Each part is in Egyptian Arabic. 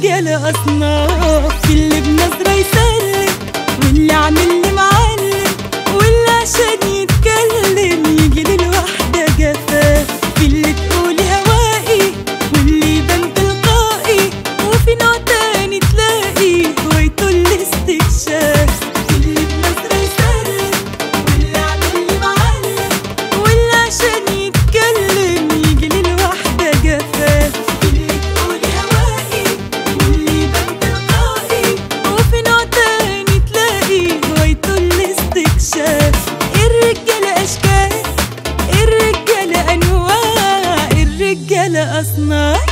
الرجالة أصناف في اللي بنظرة يسلم واللي عامل لي معلم واللي عشان يتكلم يجي للوحدة جفاف في اللي تقولي هوائي واللي يبان تلقائي وفي نوع تاني تلاقي هوايته الاستكشاف في اللي بنظرة يسلم واللي عامل لي معلم واللي عشان يتكلم يجي للوحدة جفاف في اللي تقولي هوائي واللي يبان تلقائي وفي نوع تاني تلاقي هوايته الاستكشاف الرجالة أشكال الرجالة أنواع الرجالة أصناف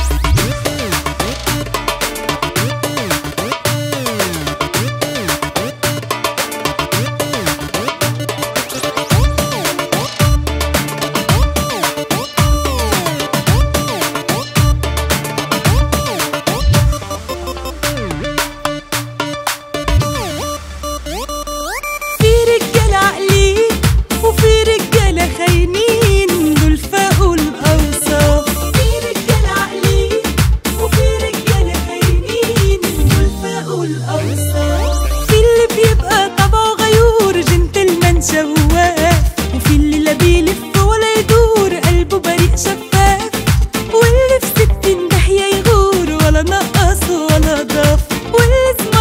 في رجالة عاقلين وفي رجالة خاينين دول فاقوا الأوصاف في رجالة عاقلين وفي رجالة خاينين دول فاقوا الأوصاف في اللي بيبقى طبعه غيور جنتلمان شواف وفي اللي لا بيلف ولا يدور قلبه بريء شفاف واللي في ستين داهية يغور ولا نقص ولا ضاف واللي